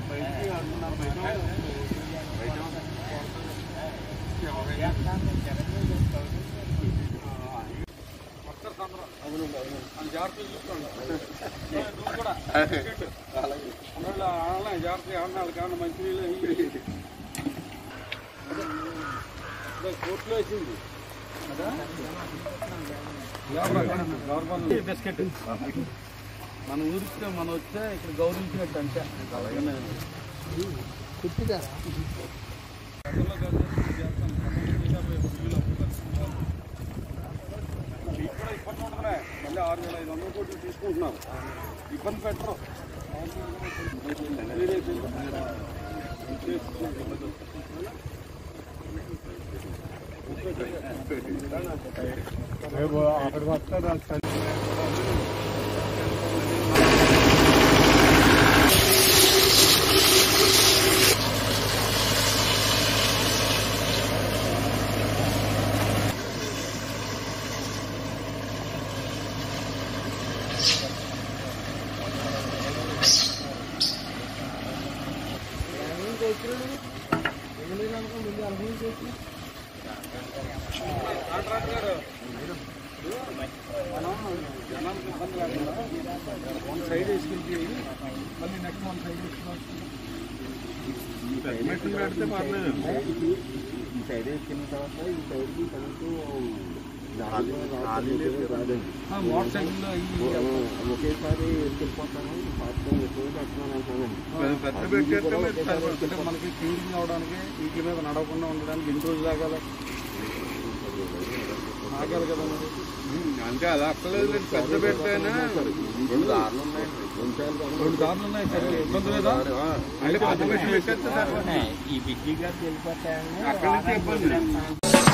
జాగ్రత్త ఏమన్నా వాళ్ళకి మంచి నీళ్ళు కోర్టులో వేసింది బిస్కెట్ మన ఊరికి మనం వస్తే ఇక్కడ గౌరవించినట్టు అంటే మళ్ళీ ఆరు వేల ఐదు వందల కోట్లు తీసుకుంటున్నారు ఇబ్బంది పెట్టరు అక్కడికి వస్తారు కాంట్రాక్టర్ మనం జనానికి ఇబ్బంది లేకుండా వన్ సైడ్ వేసుకుంటే మళ్ళీ నెక్స్ట్ వన్ సైడ్ వేసుకుని పెడితే పర్లేదు ఈ సైడ్ వేసుకున్న తర్వాత ఈ సైడ్కి కనెక్ట్ మోటార్ సైకిల్లో ఒకేసారి వెళ్ళిపోతాను పాత్రం ఎక్కువ పెట్టమని అంటాను అంటే మనకి క్యూరింగ్ అవడానికి వీటి మీద నడవకుండా ఉండడానికి ఎన్ని రోజులు ఆగాలి ఆగాలి కదా మరి అంటే అది అక్కర్లేదు పెద్ద పెట్టైనా రెండు దారులు ఉన్నాయి రెండు సార్లు రెండు దారులు ఉన్నాయి సరే ఇబ్బంది లేదా అంటే పెద్ద పెట్టి పెట్టేస్తే సరిపోతుంది. ఈ బిజీ గారు వెళ్ళిపోతాయని అక్కడి నుంచి ఇబ్బంది